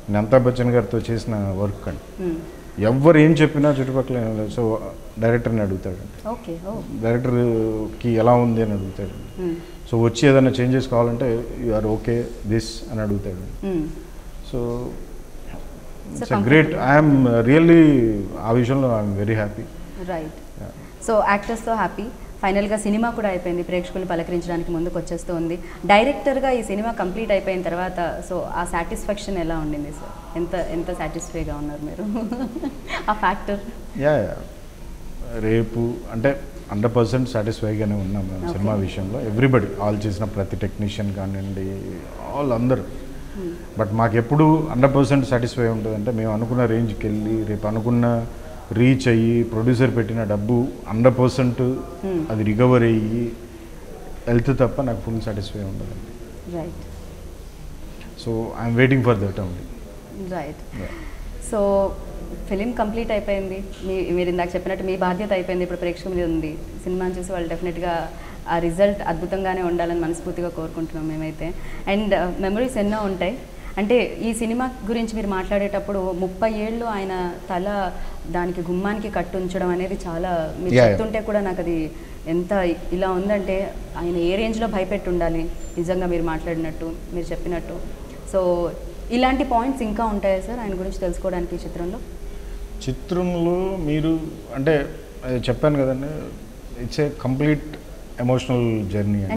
నేను అమితాబ్ బచ్చన్ గారితో చేసిన వర్క్ అండి ఎవరు ఏం చెప్పినా చుట్టుపక్కల ఏం లేదు సో డైరెక్టర్ని అడుగుతాడు ఓకే ఓ డైరెక్టర్కి ఎలా ఉంది అని అడుగుతాడు సో వచ్చి ఏదైనా చేంజెస్ కావాలంటే యు ఆర్ ఓకే దిస్ అని అడుగుతాడు so it's great I'm really ఆ విషయంలో I'm very happy right so యాక్టర్స్తో హ్యాపీ ఫైనల్గా సినిమా కూడా అయిపోయింది ప్రేక్షకులు పలకరించడానికి ముందుకు వచ్చేస్తూ ఉంది డైరెక్టర్గా ఈ సినిమా కంప్లీట్ అయిపోయిన తర్వాత సో ఆ సాటిస్ఫాక్షన్ ఎలా ఉండింది సార్ ఎంత ఎంత సాటిస్ఫైగా ఉన్నారు మీరు ఆ ఫ్యాక్టర్ యా రేపు అంటే హండ్రెడ్ పర్సెంట్ సాటిస్ఫైగానే ఉన్నాం మేము Okay. సినిమా విషయంలో ఎవ్రీబడి ఆల్ చేసిన ప్రతి టెక్నీషియన్ కానివ్వండి ఆల్ అందరూ బట్ మాకు ఎప్పుడు హండ్రెడ్ పర్సెంట్ సాటిస్ఫై ఉంటుందంటే మేము అనుకున్న రేంజ్కి వెళ్ళి రేపు అనుకున్న రీచ్ అయ్యి ప్రొడ్యూసర్ పెట్టిన డబ్బు హండ్రెడ్ పర్సెంట్ Hmm. అది రికవర్ అయ్యి వెళ్తే తప్ప నాకు ఫుల్ సాటిస్ఫై ఉండదండి right so I'm waiting for that only right so film complete అయిపోయింది మీ మీరు ఇందాక చెప్పినట్టు మీ బాధ్యత అయిపోయింది ఇప్పుడు ప్రేక్షకుల మీద ఉంది సినిమాని చూసి వాళ్ళు డెఫినెట్గా ఆ రిజల్ట్ అద్భుతంగానే ఉండాలని మనస్ఫూర్తిగా కోరుకుంటున్నాం మేమైతే అండ్ మెమరీస్ ఎన్నో ఉంటాయి అంటే ఈ సినిమా గురించి మీరు మాట్లాడేటప్పుడు ముప్పై ఏళ్ళు ఆయన తల దానికి గుమ్మానికి కట్టు ఉంచడం అనేది చాలా మీరు Yeah, yeah. చెప్తుంటే కూడా నాకు అది ఎంత ఇలా ఉందంటే ఆయన ఏ రేంజ్లో భయపెట్టి ఉండాలి నిజంగా మీరు మాట్లాడినట్టు మీరు చెప్పినట్టు సో ఇలాంటి పాయింట్స్ ఇంకా ఉంటాయా సార్ ఆయన గురించి తెలుసుకోవడానికి ఈ చిత్రంలో చిత్రంలో మీరు అంటే అది చెప్పాను కదండి it's a complete emotional journey